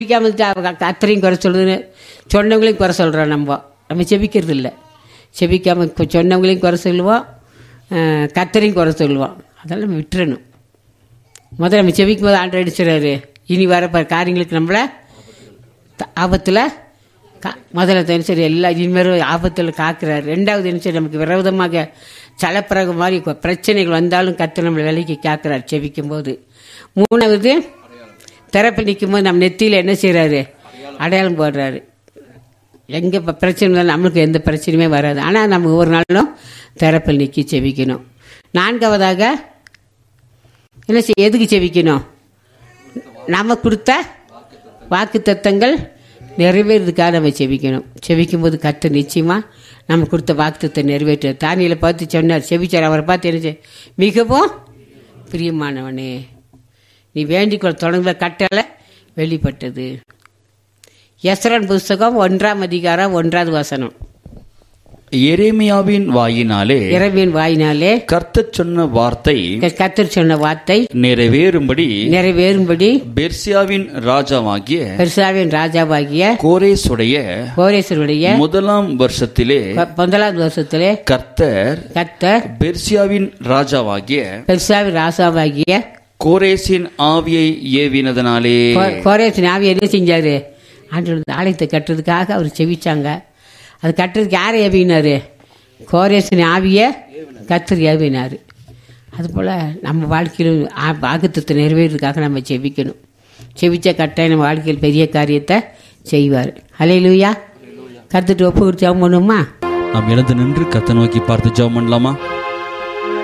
செபிக்காம கத்தரையும் குறை சொல்லுதுன்னு சொன்னவங்களையும் குறை சொல்கிறோம் நம்ம நம்ம செபிக்கிறது இல்லை செபிக்காம இப்போ சொன்னவங்களையும் குறை சொல்லுவோம் அஹ், கத்தரையும் குறை சொல்லுவோம் அதெல்லாம் நம்ம விட்டுறணும் முதல்ல நம்ம செபிக்கும் போது ஆண்டு அடிச்சிடாரு இனி வர ப- காரியங்களுக்கு நம்மளை ஆபத்தில் கா முதல்ல தினசரி எல்லா இனிமேல் ஆபத்தில் காக்கிறாரு ரெண்டாவது தினசரி நமக்கு விரோதமாக சலப்பிறகு மாதிரி கொ- பிரச்சனைகள் வந்தாலும் கத்து நம்மளை விலைக்கு காக்கிறார் செபிக்கும் போது மூணாவது திறப்பு நிற்கும் போது நம்ம நெத்தியில் என்ன செய்கிறாரு அடையாளம் போடுறாரு எங்கே இப்போ பிரச்சனை வந்தாலும் நம்மளுக்கு எந்த பிரச்சனையுமே வராது ஆனால் நம்ம ஒவ்வொரு நாளும் திறப்பில் நிற்கி செபிக்கணும் நான்காவதாக என்ன செய்ய எதுக்கு செபிக்கணும் நம்ம கொடுத்த வாக்கு தத்தங்கள் நிறைவேறதுக்காக நம்ம செபிக்கணும் செபிக்கும் போது கத்து நிச்சயமாக நம்ம கொடுத்த வாக்குத்தத்தை நிறைவேற்ற தானியில் பார்த்து சொன்னார் செபிச்சார் அவரை பார்த்து என்ன செய்- மிகவும் பிரியமானவனே நீ வேண்டிக்கொள் தொடங்குற கட்டளை வெளிப்பட்டது எஸ்ரன் புஸ்தகம் ஒன்றாம் அதிகாரம் ஒன்றாவது வசனம் எரேமியாவின் வாயினாலே இரவின் வாயினாலே கர்த்தர் சொன்ன வார்த்தை கத்தர் சொன்ன வார்த்தை நிறைவேறும்படி நிறைவேறும்படி பெர்சியாவின் ராஜாவாகிய பெருசாவின் ராஜாவாகிய கோரேசுடைய கோரேசருடைய முதலாம் வருஷத்திலே ப- முதலாவது வருஷத்திலே கர்த்தர் கத்தர் பெர்சியாவின் ராஜாவாகிய பெருசாவின் ராசாவாகிய கோரேசின் ஆவியை ஏவினதனாலே கோ- கோரேசன் ஆவி என்ன செஞ்சாரு ஆண்டவர் ஆலயத்தை கட்டுறதுக்காக அவர் செவிச்சாங்க அது கட்டுறதுக்கு யாரை ஏவினாரு கோரேசன் ஆவியை கத்தர் ஏவினார் அதுபோல் நம்ம வாழ்க்கையில் வாக்குத்தத்தை நிறைவேறதுக்காக நம்ம செவிக்கணும் செவிச்ச கட்டாயம் நம்ம வாழ்க்கையில் பெரிய காரியத்தை செய்வார் அலையிலுயா கத்துட்டு ஒப்பு கொடுத்து ஜெபம் பண்ணுமா நாம் எழுந்து நின்று கத்த நோக்கி பார்த்து ஜெபம் பண்ணலாமா